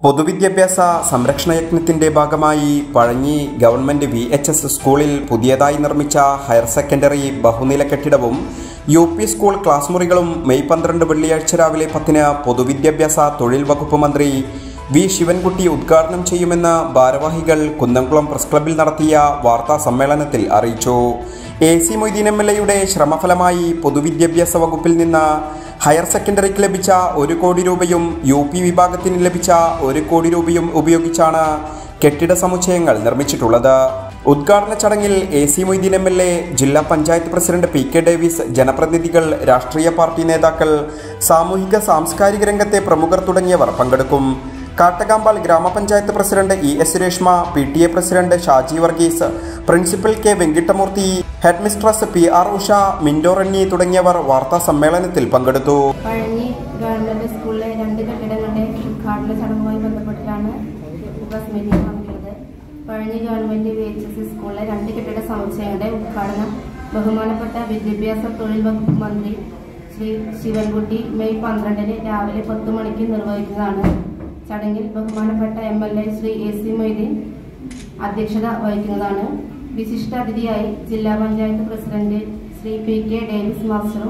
പൊതുവിദ്യാഭ്യാസ സംരക്ഷണ യജ്ഞത്തിന്റെ ഭാഗമായി Pazhanji government V H S സ്കൂളിൽ പുതിയതായി നിർമ്മിച്ച ഹയർ സെക്കൻഡറി ബഹുനില കെട്ടിടവും യു പി സ്കൂൾ ക്ലാസ് മുറികളും മെയ് പന്ത്രണ്ട് വെള്ളിയാഴ്ച രാവിലെ പത്തിന് പൊതുവിദ്യാഭ്യാസ തൊഴിൽ വകുപ്പ് മന്ത്രി വി ശിവൻകുട്ടി ഉദ്ഘാടനം ചെയ്യുമെന്ന് ഭാരവാഹികൾ കുന്നംകുളം പ്രസ് ക്ലബ്ബിൽ നടത്തിയ വാർത്താ സമ്മേളനത്തിൽ അറിയിച്ചു A C Moideen M L എയുടെ ശ്രമഫലമായി പൊതുവിദ്യാഭ്യാസ വകുപ്പിൽ നിന്ന് ഹയർ സെക്കൻഡറിക്ക് ലഭിച്ച ഒരു കോടി രൂപയും യു പി വിഭാഗത്തിന് ലഭിച്ച ഒരു കോടി രൂപയും ഉപയോഗിച്ചാണ് കെട്ടിട സമുച്ചയങ്ങൾ നിർമ്മിച്ചിട്ടുള്ളത് ഉദ്ഘാടന ചടങ്ങിൽ A C Moideen M L A ജില്ലാ panchayat president P K Davis ജനപ്രതിനിധികൾ രാഷ്ട്രീയ പാർട്ടി നേതാക്കൾ സാമൂഹിക സാംസ്കാരിക രംഗത്തെ പ്രമുഖർ തുടങ്ങിയവർ പങ്കെടുക്കും കാട്ടകാമ്പാൽ ഗ്രാമപഞ്ചായത്ത് president E S Reshma P T A president Shaji Varghese principal K Venkitamoorthy head mistress P R Usha Mindo Ronny തുടങ്ങിയവർ വാർത്താ സമ്മേളനത്തിൽ പങ്കെടുത്തു പഴഞ്ഞി ഗവൺമെന്റ് സ്കൂളിലെ രണ്ട് കെട്ടിടങ്ങളുടെ ഉദ്ഘാടന ചടങ്ങുമായി ബന്ധപ്പെട്ടിട്ടാണ് പ്രസ് മീറ്റിംഗ് നടക്കുന്നത് Pazhanji government V H S സ്കൂളിലെ രണ്ട് കെട്ടിട സമുച്ചയങ്ങളുടെ ഉദ്ഘാടനം ബഹുമാനപ്പെട്ട വിദ്യാഭ്യാസ തൊഴിൽ വകുപ്പ് മന്ത്രി ശ്രീ ശിവൻകുട്ടി മെയ് പന്ത്രണ്ടിന് രാവിലെ പത്ത് മണിക്ക് നിർവഹിക്കുന്നതാണ് ചടങ്ങിൽ ബഹുമാനപ്പെട്ട M L A Shri A C Moideen അധ്യക്ഷത വഹിക്കുന്നതാണ് വിശിഷ്ട അതിഥിയായി ജില്ലാ panchayat president Shri P K Davis മാസ്റ്ററും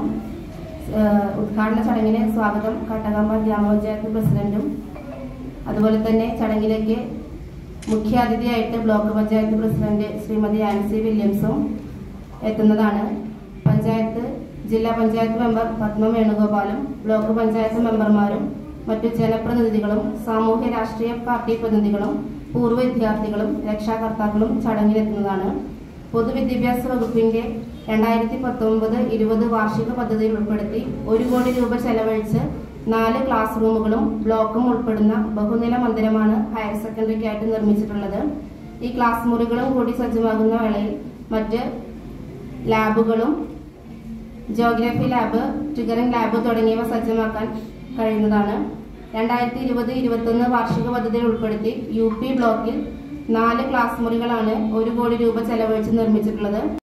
ഏഹ് ഉദ്ഘാടന ചടങ്ങിന് സ്വാഗതം കട്ടകമ്പ ഗ്രാമപഞ്ചായത്ത് പ്രസിഡന്റും അതുപോലെ തന്നെ ചടങ്ങിലേക്ക് മുഖ്യാതിഥിയായിട്ട് ബ്ലോക്ക് പഞ്ചായത്ത് പ്രസിഡന്റ് ശ്രീമതി ആൻസി വില്യംസും എത്തുന്നതാണ് പഞ്ചായത്ത് ജില്ലാ പഞ്ചായത്ത് മെമ്പർ പത്മ വേണുഗോപാലും ബ്ലോക്ക് പഞ്ചായത്ത് മെമ്പർമാരും മറ്റു ജനപ്രതിനിധികളും സാമൂഹ്യ രാഷ്ട്രീയ പാർട്ടി പ്രതിനിധികളും പൂർവ്വ വിദ്യാർത്ഥികളും രക്ഷാകർത്താക്കളും ചടങ്ങിലെത്തുന്നതാണ് പൊതുവിദ്യാഭ്യാസ വകുപ്പിന്റെ രണ്ടായിരത്തി പത്തൊമ്പത് ഇരുപത് വാർഷിക പദ്ധതിയിൽ ഉൾപ്പെടുത്തി ഒരു കോടി രൂപ ചെലവഴിച്ച് നാല് ക്ലാസ് റൂമുകളും ബ്ലോക്കും ഉൾപ്പെടുന്ന ബഹുനില മന്ദിരമാണ് ഹയർ സെക്കൻഡറിക്കായിട്ട് നിർമ്മിച്ചിട്ടുള്ളത് ഈ ക്ലാസ് മുറികളും കൂടി സജ്ജമാകുന്ന വേളയിൽ മറ്റ് ലാബുകളും ജോഗ്രഫി ലാബ് ട്രിഗറിംഗ് ലാബ് തുടങ്ങിയവ സജ്ജമാക്കാൻ കഴിയുന്നതാണ് രണ്ടായിരത്തി ഇരുപത് ഇരുപത്തൊന്ന് വാർഷിക പദ്ധതിയിൽ ഉൾപ്പെടുത്തി യു പി ബ്ലോക്കിൽ നാല് ക്ലാസ് മുറികളാണ് ഒരു കോടി രൂപ ചെലവഴിച്ച് നിർമ്മിച്ചിട്ടുള്ളത്